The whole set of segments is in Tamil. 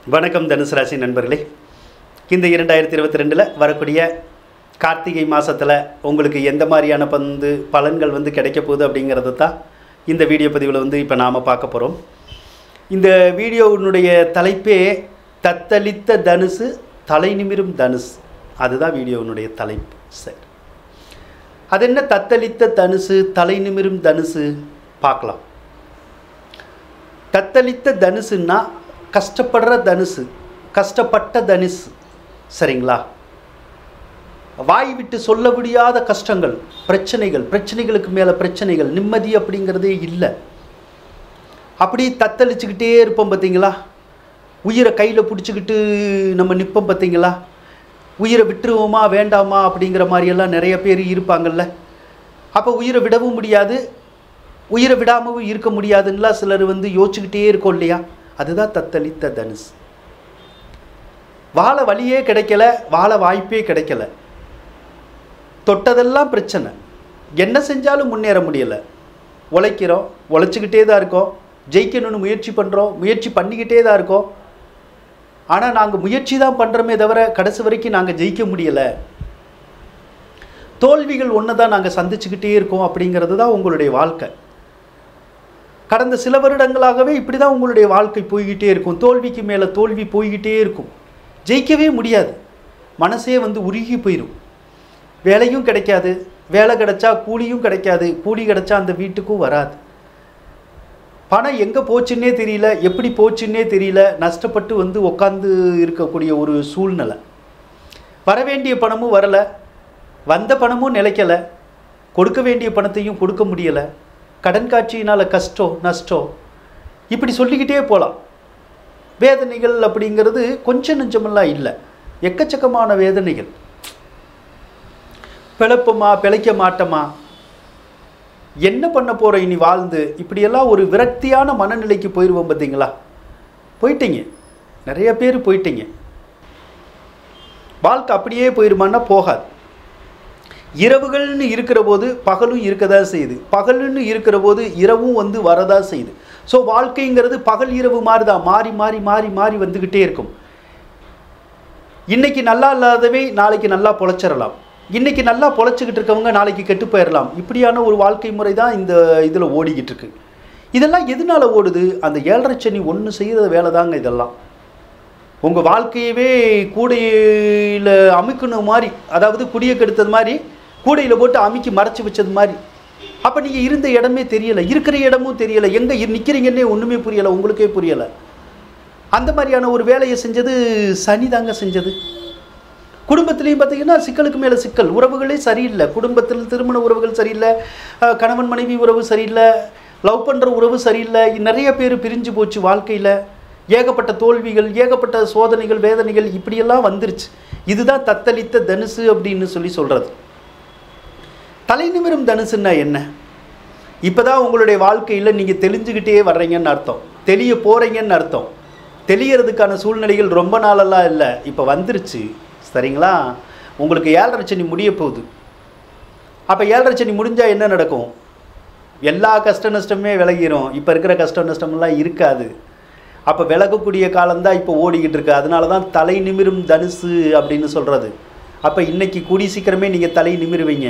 வணக்கம் தனுசு ராசி நண்பர்களே இந்த இரண்டாயிரத்தி இருபத்தி ரெண்டில் வரக்கூடிய கார்த்திகை மாதத்தில் உங்களுக்கு எந்த மாதிரியான பந்து பலன்கள் வந்து கிடைக்க போகுது அப்படிங்கிறது தான் இந்த வீடியோ பதிவில் வந்து இப்போ நாம் பார்க்க போகிறோம் இந்த வீடியோவினுடைய தலைப்பே தத்தளித்த தனுசு தலை நிமிரும் தனுசு அதுதான் வீடியோவினுடைய தலைப்பு சரி அது என்ன தத்தளித்த தனுசு தலை நிமிரும் தனுசு பார்க்கலாம் தத்தளித்த தனுசுன்னா கஷ்டப்படுற தனுசு கஷ்டப்பட்ட தனுசு சரிங்களா வாய் விட்டு சொல்ல முடியாத கஷ்டங்கள் பிரச்சனைகள் பிரச்சனைகளுக்கு மேலே பிரச்சனைகள் நிம்மதி அப்படிங்கிறதே இல்லை அப்படி தத்தளிச்சுக்கிட்டே இருப்போம் பார்த்தீங்களா உயிரை கையில் பிடிச்சிக்கிட்டு நம்ம நிற்போம் பார்த்தீங்களா உயிரை விட்டுருவோமா வேண்டாமா அப்படிங்கிற மாதிரியெல்லாம் நிறைய பேர் இருப்பாங்கல்ல அப்போ உயிரை விடவும் முடியாது உயிரை விடாமவும் இருக்க முடியாதுன்னெலாம் சிலர் வந்து யோசிச்சுக்கிட்டே இருக்கோம் இல்லையா அதுதான் தத்தளித்த தனுசு வாழ வழியே கிடைக்கல வாழ வாய்ப்பே கிடைக்கல தொட்டதெல்லாம் பிரச்சனை என்ன செஞ்சாலும் முன்னேற முடியலை உழைக்கிறோம் உழைச்சிக்கிட்டே தான் இருக்கோம் ஜெயிக்கணும்னு முயற்சி பண்ணுறோம் முயற்சி பண்ணிக்கிட்டே தான் இருக்கோம் ஆனால் நாங்கள் முயற்சி தான் பண்ணுறோமே தவிர கடைசி வரைக்கும் நாங்கள் ஜெயிக்க முடியலை தோல்விகள் ஒன்று தான் நாங்கள் சந்திச்சுக்கிட்டே இருக்கோம் அப்படிங்கிறது தான் உங்களுடைய வாழ்க்கை கடந்த சில வருடங்களாகவே இப்படி தான் உங்களுடைய வாழ்க்கை போய்கிட்டே இருக்கும் தோல்விக்கு மேலே தோல்வி போய்கிட்டே இருக்கும் ஜெயிக்கவே முடியாது மனசே வந்து உருகி போயிடும் வேலையும் கிடைக்காது வேலை கிடைச்சா கூலியும் கிடைக்காது கூலி கிடைச்சா அந்த வீட்டுக்கும் வராது பணம் எங்கே போச்சுன்னே தெரியல எப்படி போச்சுன்னே தெரியல நஷ்டப்பட்டு வந்து உட்காந்து இருக்கக்கூடிய ஒரு சூழ்நிலை வர வேண்டிய பணமும் வரலை வந்த பணமும் நிலைக்கலை கொடுக்க வேண்டிய பணத்தையும் கொடுக்க முடியலை கடன் காட்சியினால் கஷ்டம் நஷ்டம் இப்படி சொல்லிக்கிட்டே போகலாம் வேதனைகள் அப்படிங்கிறது கொஞ்சம் நெஞ்சமெல்லாம் இல்லை எக்கச்சக்கமான வேதனைகள் பிழைப்போமா பிழைக்க மாட்டோமா என்ன பண்ண போகிற இனி வாழ்ந்து இப்படியெல்லாம் ஒரு விரக்தியான மனநிலைக்கு போயிடுவோம் பார்த்தீங்களா போயிட்டீங்க நிறைய பேர் போயிட்டீங்க வாழ்க்கை அப்படியே போயிடுமான்னா போகாது இரவுகள்னு இருக்கிற போது பகலும் இருக்க தான் செய்யுது பகல்னு இருக்கிற போது இரவும் வந்து வரதா செய்யுது ஸோ வாழ்க்கைங்கிறது பகல் இரவு மாதிரி தான் மாறி மாறி மாறி மாறி வந்துக்கிட்டே இருக்கும் இன்னைக்கு நல்லா இல்லாதவை நாளைக்கு நல்லா பொழைச்சிடலாம் இன்னைக்கு நல்லா பொழைச்சிக்கிட்டு இருக்கவங்க நாளைக்கு கெட்டு போயிடலாம் இப்படியான ஒரு வாழ்க்கை முறை தான் இந்த இதில் ஓடிக்கிட்டு இருக்கு இதெல்லாம் எதனால ஓடுது அந்த ஏழரை சனி ஒன்று செய்கிற வேலை தாங்க இதெல்லாம் உங்கள் வாழ்க்கையவே கூடையில் அமுக்கணும் மாதிரி அதாவது குடியை கெடுத்தது மாதிரி கூடையில் போட்டு அமுக்கி மறைச்சி வச்சது மாதிரி அப்போ நீங்கள் இருந்த இடமே தெரியலை இருக்கிற இடமும் தெரியலை எங்கே நிற்கிறீங்கன்னே ஒன்றுமே புரியலை உங்களுக்கே புரியலை அந்த மாதிரியான ஒரு வேலையை செஞ்சது சனி தாங்க செஞ்சது குடும்பத்துலேயும் பார்த்தீங்கன்னா சிக்கலுக்கு மேலே சிக்கல் உறவுகளே சரியில்லை குடும்பத்தில் திருமண உறவுகள் சரியில்லை அஹ் கணவன் மனைவி உறவு சரியில்லை லவ் பண்ணுற உறவு சரியில்லை நிறைய பேர் பிரிஞ்சு போச்சு வாழ்க்கையில் ஏகப்பட்ட தோல்விகள் ஏகப்பட்ட சோதனைகள் வேதனைகள் இப்படியெல்லாம் வந்துருச்சு இதுதான் தத்தளித்த தனுசு அப்படின்னு சொல்லி சொல்கிறது தலை நிமிரும் தனுசுன்னா என்ன இப்போ தான் உங்களுடைய வாழ்க்கையில் நீங்கள் தெளிஞ்சுக்கிட்டே வர்றீங்கன்னு அர்த்தம் தெளிய போகிறீங்கன்னு அர்த்தம் தெளியறதுக்கான சூழ்நிலைகள் ரொம்ப நாளெல்லாம் இல்லை இப்போ வந்துருச்சு சரிங்களா உங்களுக்கு ஏழரை சனி முடிய போகுது அப்போ ஏழரை சனி முடிஞ்சால் என்ன நடக்கும் எல்லா கஷ்ட நஷ்டமே விலகிரும் இப்போ இருக்கிற கஷ்ட நஷ்டமெல்லாம் இருக்காது அப்போ விலகக்கூடிய காலம்தான் இப்போ ஓடிக்கிட்டு இருக்கு அதனால தான் தலை நிமிரும் தனுசு அப்படின்னு சொல்கிறது அப்போ இன்னைக்கு கூடி சீக்கிரமே நீங்கள் தலை நிமிருவீங்க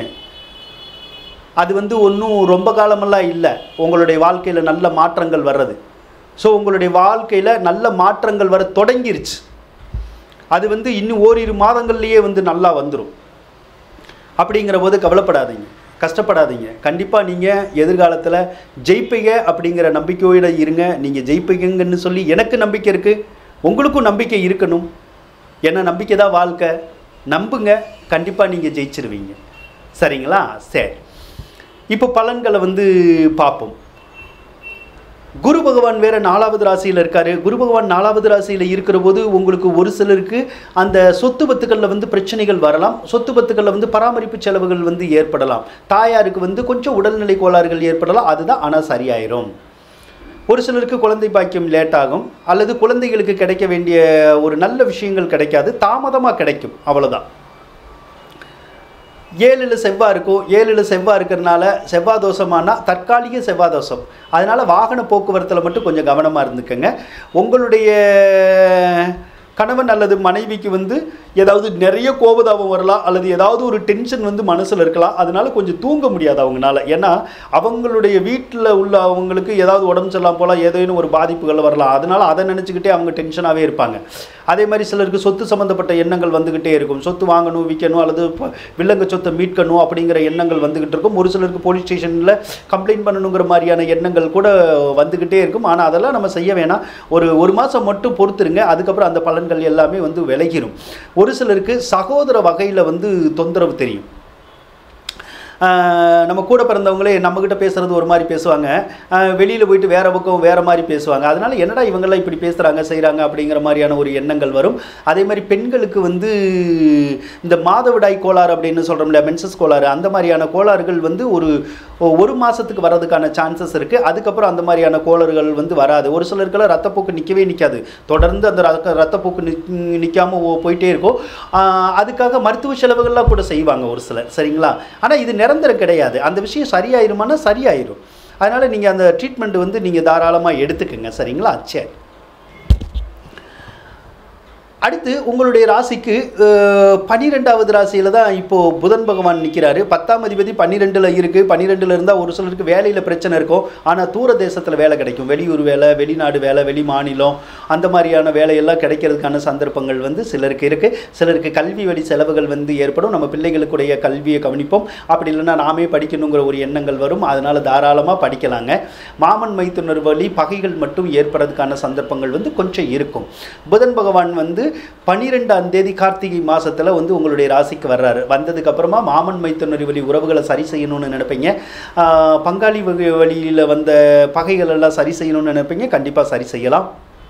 அது வந்து ஒன்றும் ரொம்ப காலமெல்லாம் இல்லை உங்களுடைய வாழ்க்கையில் நல்ல மாற்றங்கள் வர்றது ஸோ உங்களுடைய வாழ்க்கையில் நல்ல மாற்றங்கள் வர தொடங்கிருச்சு அது வந்து இன்னும் ஓரிரு மாதங்கள்லேயே வந்து நல்லா வந்துடும் அப்படிங்கிற போது கவலைப்படாதீங்க கஷ்டப்படாதீங்க கண்டிப்பாக நீங்கள் எதிர்காலத்தில் ஜெயிப்பீங்க அப்படிங்கிற நம்பிக்கையோடு இருங்க நீங்கள் ஜெயிப்பீங்கன்னு சொல்லி எனக்கு நம்பிக்கை இருக்குது உங்களுக்கும் நம்பிக்கை இருக்கணும் என்ன நம்பிக்கை தான் வாழ்க்கை நம்புங்க கண்டிப்பாக நீங்கள் ஜெயிச்சிருவீங்க சரிங்களா சரி இப்போ பலன்களை வந்து பார்ப்போம் குரு பகவான் வேற நாலாவது ராசியில் இருக்காரு குரு பகவான் நாலாவது ராசியில் இருக்கிற போது உங்களுக்கு ஒரு சிலருக்கு அந்த சொத்து பத்துக்களில் வந்து பிரச்சனைகள் வரலாம் சொத்து பத்துக்களில் வந்து பராமரிப்பு செலவுகள் வந்து ஏற்படலாம் தாயாருக்கு வந்து கொஞ்சம் உடல்நிலை கோளாறுகள் ஏற்படலாம் அதுதான் ஆனால் சரியாயிரும் ஒரு சிலருக்கு குழந்தை பாக்கியம் லேட் ஆகும் அல்லது குழந்தைகளுக்கு கிடைக்க வேண்டிய ஒரு நல்ல விஷயங்கள் கிடைக்காது தாமதமாக கிடைக்கும் அவ்வளோதான் ஏழில் செவ்வாய் இருக்கும் ஏழில் செவ்வாய் இருக்கிறனால செவ்வாய் தோஷமானா தற்காலிக செவ்வாய் தோஷம் அதனால் வாகன போக்குவரத்தில் மட்டும் கொஞ்சம் கவனமாக இருந்துக்கங்க உங்களுடைய கணவன் அல்லது மனைவிக்கு வந்து ஏதாவது நிறைய கோபதாபம் வரலாம் அல்லது ஏதாவது ஒரு டென்ஷன் வந்து மனசில் இருக்கலாம் அதனால கொஞ்சம் தூங்க முடியாது அவங்கனால ஏன்னா அவங்களுடைய வீட்டில் உள்ள அவங்களுக்கு ஏதாவது உடம்பு சரியில்லாம போல ஏதேனும் ஒரு பாதிப்புகள் வரலாம் அதனால அதை நினச்சிக்கிட்டே அவங்க டென்ஷனாகவே இருப்பாங்க அதே மாதிரி சிலருக்கு சொத்து சம்மந்தப்பட்ட எண்ணங்கள் வந்துக்கிட்டே இருக்கும் சொத்து வாங்கணும் விற்கணும் அல்லது இப்போ வில்லங்க சொத்தை மீட்கணும் அப்படிங்கிற எண்ணங்கள் வந்துக்கிட்டு இருக்கும் ஒரு சிலருக்கு போலீஸ் ஸ்டேஷனில் கம்ப்ளைண்ட் பண்ணணுங்கிற மாதிரியான எண்ணங்கள் கூட வந்துக்கிட்டே இருக்கும் ஆனால் அதெல்லாம் நம்ம செய்ய வேணாம் ஒரு ஒரு மாதம் மட்டும் பொறுத்துருங்க அதுக்கப்புறம் அந்த பலன்கள் எல்லாமே வந்து விலகிரும் ஒரு சிலருக்கு சகோதர வகையில் வந்து தொந்தரவு தெரியும் ஆஹ் நம்ம கூட பிறந்தவங்களே நம்மக்கிட்ட பேசுகிறது ஒரு மாதிரி பேசுவாங்க வெளியில் போயிட்டு வேறு பக்கம் வேறு மாதிரி பேசுவாங்க அதனால் என்னடா இவங்கெல்லாம் இப்படி பேசுகிறாங்க செய்கிறாங்க அப்படிங்கிற மாதிரியான ஒரு எண்ணங்கள் வரும் அதே மாதிரி பெண்களுக்கு வந்து இந்த மாதவிடாய் கோளாறு அப்படின்னு சொல்கிறோம்ல மென்சஸ் கோளாறு அந்த மாதிரியான கோளாறுகள் வந்து ஒரு ஒரு மாதத்துக்கு வர்றதுக்கான சான்சஸ் இருக்குது அதுக்கப்புறம் அந்த மாதிரியான கோளாறுகள் வந்து வராது ஒரு சிலருக்கெல்லாம் ரத்தப்போக்கு நிற்கவே நிற்காது தொடர்ந்து அந்த ரத்த ரத்தப்போக்கு நிக் நிற்காமல் போயிட்டே இருக்கும் ஆஹ் அதுக்காக மருத்துவ செலவுகள்லாம் கூட செய்வாங்க ஒரு சிலர் சரிங்களா ஆனால் இது நிரந்தரம் கிடையாது அந்த விஷயம் சரியாயிருமானா சரியாயிரும் அதனால் நீங்கள் அந்த ட்ரீட்மெண்ட் வந்து நீங்கள் தாராளமாக எடுத்துக்கங்க சரிங்களா சரி அடுத்து உங்களுடைய ராசிக்கு அஹ், பன்னிரெண்டாவது ராசியில் தான் இப்போது புதன் பகவான் நிற்கிறாரு பத்தாம் அதிபதி பன்னிரெண்டில் இருக்குது பன்னிரெண்டில் இருந்தால் ஒரு சிலருக்கு வேலையில் பிரச்சனை இருக்கும் ஆனால் தூர தேசத்தில் வேலை கிடைக்கும் வெளியூர் வேலை வெளிநாடு வேலை வெளி மாநிலம் அந்த மாதிரியான வேலையெல்லாம் கிடைக்கிறதுக்கான சந்தர்ப்பங்கள் வந்து சிலருக்கு இருக்குது சிலருக்கு கல்வி வழி செலவுகள் வந்து ஏற்படும் நம்ம பிள்ளைகளுக்குடைய கல்வியை கவனிப்போம் அப்படி இல்லைன்னா நாமே படிக்கணுங்கிற ஒரு எண்ணங்கள் வரும் அதனால் தாராளமாக படிக்கலாங்க மாமன் மைத்துனர் வழி பகைகள் மட்டும் ஏற்படுறதுக்கான சந்தர்ப்பங்கள் வந்து கொஞ்சம் இருக்கும் புதன் பகவான் வந்து பன்னிரெண்டாம் தேதி கார்த்திகை மாசத்துல வந்து உங்களுடைய ராசிக்கு வர்றாரு வந்ததுக்கு அப்புறமா மாமன் மைத்துனர் வழி உறவுகளை சரி செய்யணும்னு நினைப்பீங்க ஆஹ் பங்காளி வகை வழியில் வந்த பகைகள் எல்லாம் சரி செய்யணும்னு நினைப்பீங்க கண்டிப்பாக சரி செய்யலாம்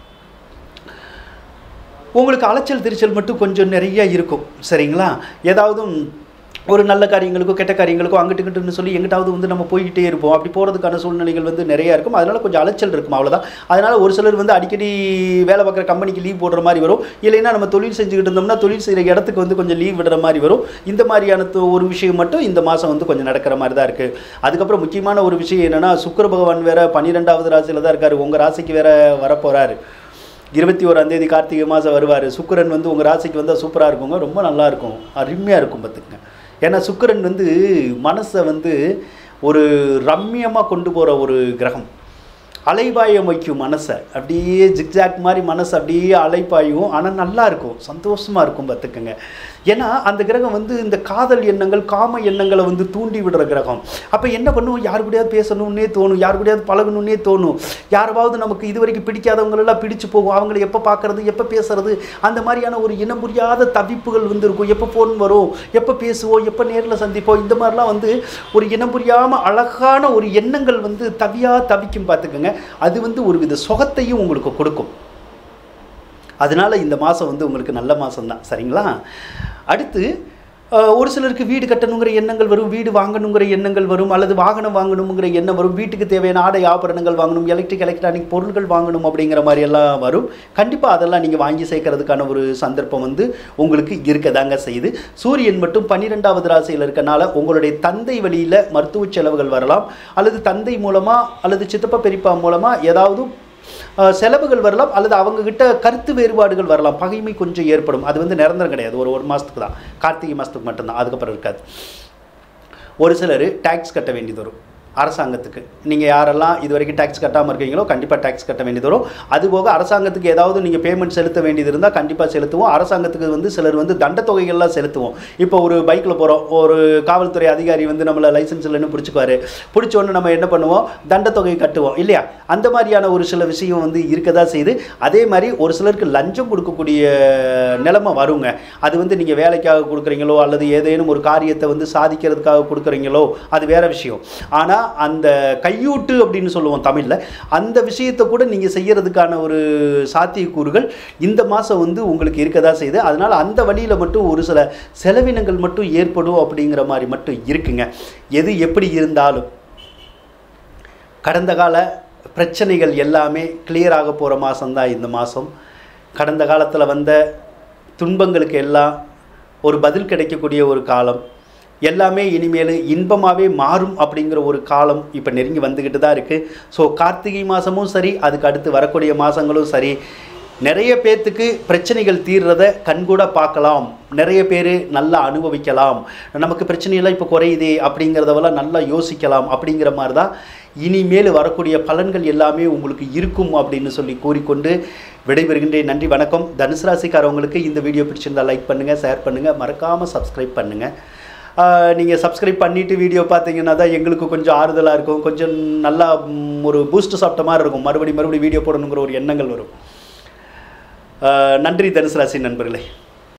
உங்களுக்கு அலைச்சல் திருச்சல் மட்டும் கொஞ்சம் நிறைய இருக்கும் சரிங்களா ஏதாவது ஒரு நல்ல காரியங்களுக்கோ கெட்ட காரியங்களுக்கோ அங்கிட்டு இங்கிட்டுன்னு சொல்லி எங்கிட்டாவது வந்து நம்ம போய்கிட்டே இருப்போம் அப்படி போகிறதுக்கான சூழ்நிலைகள் வந்து நிறையா இருக்கும் அதனால் கொஞ்சம் அலைச்சல் இருக்கும் அவ்வளோதான் அதனால் ஒரு சிலர் வந்து அடிக்கடி வேலை பார்க்குற கம்பெனிக்கு லீவ் போடுற மாதிரி வரும் இல்லைன்னா நம்ம தொழில் செஞ்சுக்கிட்டு இருந்தோம்னா தொழில் செய்கிற இடத்துக்கு வந்து கொஞ்சம் லீவ் விடுற மாதிரி வரும் இந்த மாதிரியான து- ஒரு விஷயம் மட்டும் இந்த மாதம் வந்து கொஞ்சம் நடக்கிற மாதிரி தான் இருக்குது அதுக்கப்புறம் முக்கியமான ஒரு விஷயம் என்னென்னா சுக்கிர பகவான் வேற பன்னிரெண்டாவது ராசியில் தான் இருக்கார் உங்கள் ராசிக்கு வேற வரப்போகிறாரு இருபத்தி ஓராம் தேதி கார்த்திகை மாதம் வருவார் சுக்கிரன் வந்து உங்கள் ராசிக்கு வந்தால் சூப்பராக இருக்குங்க ரொம்ப நல்லா இருக்கும் அருமையாக இருக்கும் பார்த்துக்குங்க ஏன்னா சுக்கிரன் வந்து மனசை வந்து ஒரு ரம்மியமாக கொண்டு போகிற ஒரு கிரகம் அலைபாயம் வைக்கும் மனசை அப்படியே ஜிக்ஜாக் மாதிரி மனசு அப்படியே அலைப்பாயும் ஆனால் நல்லா இருக்கும் சந்தோஷமாக இருக்கும் பார்த்துக்கங்க ஏன்னா அந்த கிரகம் வந்து இந்த காதல் எண்ணங்கள் காம எண்ணங்களை வந்து தூண்டி விடுற கிரகம் அப்போ என்ன பண்ணுவோம் யார் கூடயாவது பேசணும்னே தோணும் யார் கூடயாவது பழகணும்னே தோணும் யாராவது நமக்கு இது வரைக்கும் பிடிக்காதவங்களெல்லாம் பிடிச்சு போகும் அவங்கள எப்போ பார்க்கறது எப்போ பேசுறது அந்த மாதிரியான ஒரு இனம் புரியாத தவிப்புகள் வந்து இருக்கும் எப்போ ஃபோன் வரும் எப்போ பேசுவோம் எப்போ நேரில் சந்திப்போம் இந்த மாதிரிலாம் வந்து ஒரு இனம் புரியாமல் அழகான ஒரு எண்ணங்கள் வந்து தவியாக தவிக்கும் பார்த்துக்கோங்க அது வந்து ஒரு வித சுகத்தையும் உங்களுக்கு கொடுக்கும் அதனால இந்த மாதம் வந்து உங்களுக்கு நல்ல மாதம் தான் சரிங்களா அடுத்து அஹ், ஒரு சிலருக்கு வீடு கட்டணுங்கிற எண்ணங்கள் வரும் வீடு வாங்கணுங்கிற எண்ணங்கள் வரும் அல்லது வாகனம் வாங்கணுங்கிற எண்ணம் வரும் வீட்டுக்கு தேவையான ஆடை ஆபரணங்கள் வாங்கணும் எலக்ட்ரிக் எலக்ட்ரானிக் பொருட்கள் வாங்கணும் அப்படிங்கிற மாதிரி எல்லாம் வரும் கண்டிப்பாக அதெல்லாம் நீங்கள் வாங்கி சேர்க்கறதுக்கான ஒரு சந்தர்ப்பம் வந்து உங்களுக்கு இருக்கதாங்க செய்யுது சூரியன் மட்டும் பன்னிரெண்டாவது ராசியில் இருக்கனால உங்களுடைய தந்தை வழியில் மருத்துவ செலவுகள் வரலாம் அல்லது தந்தை மூலமாக அல்லது சித்தப்பா பெரியப்பா மூலமாக ஏதாவது அஹ், செலவுகள் வரலாம் அல்லது அவங்க கிட்ட கருத்து வேறுபாடுகள் வரலாம் பகைமை கொஞ்சம் ஏற்படும் அது வந்து நிரந்தரம் கிடையாது ஒரு ஒரு மாதத்துக்கு தான் கார்த்திகை மாதத்துக்கு மட்டும்தான் அதுக்கப்புறம் இருக்காது ஒரு சிலர் டேக்ஸ் கட்ட வேண்டியது வரும் அரசாங்கத்துக்கு நீங்கள் யாரெல்லாம் இது வரைக்கும் டேக்ஸ் கட்டாமல் இருக்கீங்களோ கண்டிப்பாக டேக்ஸ் கட்ட வேண்டியது வரும் அதுபோக அரசாங்கத்துக்கு ஏதாவது நீங்கள் பேமெண்ட் செலுத்த வேண்டியது இருந்தால் கண்டிப்பாக செலுத்துவோம் அரசாங்கத்துக்கு வந்து சிலர் வந்து தண்டத் தொகைகள்லாம் செலுத்துவோம் இப்போ ஒரு பைக்கில் போகிறோம் ஒரு காவல்துறை அதிகாரி வந்து நம்மளை லைசன்ஸ் இல்லைன்னு பிடிச்சிக்குவாரு பிடிச்ச உடனே நம்ம என்ன பண்ணுவோம் தண்டத் தொகை கட்டுவோம் இல்லையா அந்த மாதிரியான ஒரு சில விஷயம் வந்து இருக்க தான் செய்யுது அதே மாதிரி ஒரு சிலருக்கு லஞ்சம் கொடுக்கக்கூடிய நிலைமை வருங்க அது வந்து நீங்கள் வேலைக்காக கொடுக்குறீங்களோ அல்லது ஏதேனும் ஒரு காரியத்தை வந்து சாதிக்கிறதுக்காக கொடுக்குறீங்களோ அது வேற விஷயம் ஆனால் அந்த கையூட்டு அப்படின்னு சொல்லுவோம் தமிழில் அந்த விஷயத்தை கூட நீங்கள் செய்யறதுக்கான ஒரு சாத்தியக்கூறுகள் இந்த மாதம் வந்து உங்களுக்கு இருக்க தான் செய்யுது அதனால் அந்த வழியில் மட்டும் ஒரு சில செலவினங்கள் மட்டும் ஏற்படும் அப்படிங்கிற மாதிரி மட்டும் இருக்குங்க எது எப்படி இருந்தாலும் கடந்த கால பிரச்சனைகள் எல்லாமே கிளியர் ஆக போகிற மாதம்தான் இந்த மாதம் கடந்த காலத்தில் வந்த துன்பங்களுக்கு எல்லாம் ஒரு பதில் கிடைக்கக்கூடிய ஒரு காலம் எல்லாமே இனிமேல் இன்பமாகவே மாறும் அப்படிங்கிற ஒரு காலம் இப்போ நெருங்கி வந்துக்கிட்டு தான் இருக்குது ஸோ கார்த்திகை மாதமும் சரி அதுக்கு அடுத்து வரக்கூடிய மாதங்களும் சரி நிறைய பேர்த்துக்கு பிரச்சனைகள் தீர்றத கண்கூட பார்க்கலாம் நிறைய பேர் நல்லா அனுபவிக்கலாம் நமக்கு பிரச்சனையெல்லாம் இப்போ குறையுதே அப்படிங்கிறதவெல்லாம் நல்லா யோசிக்கலாம் அப்படிங்கிற மாதிரி தான் இனிமேல் வரக்கூடிய பலன்கள் எல்லாமே உங்களுக்கு இருக்கும் அப்படின்னு சொல்லி கூறிக்கொண்டு விடைபெறுகின்றேன் நன்றி வணக்கம் தனுசு ராசிக்காரவங்களுக்கு இந்த வீடியோ பிடிச்சிருந்தா லைக் பண்ணுங்கள் ஷேர் பண்ணுங்கள் மறக்காமல் சப்ஸ்கிரைப் பண்ணுங்கள் நீங்கள் சப்ஸ்கிரைப் பண்ணிவிட்டு வீடியோ பார்த்தீங்கன்னா தான் எங்களுக்கு கொஞ்சம் ஆறுதலாக இருக்கும் கொஞ்சம் நல்லா ம், ஒரு பூஸ்ட் சாப்பிட்ட மாதிரி இருக்கும் மறுபடி மறுபடி வீடியோ போடணுங்கிற ஒரு எண்ணங்கள் வரும் ஆஹ் நன்றி தனுசு ராசி நண்பர்களே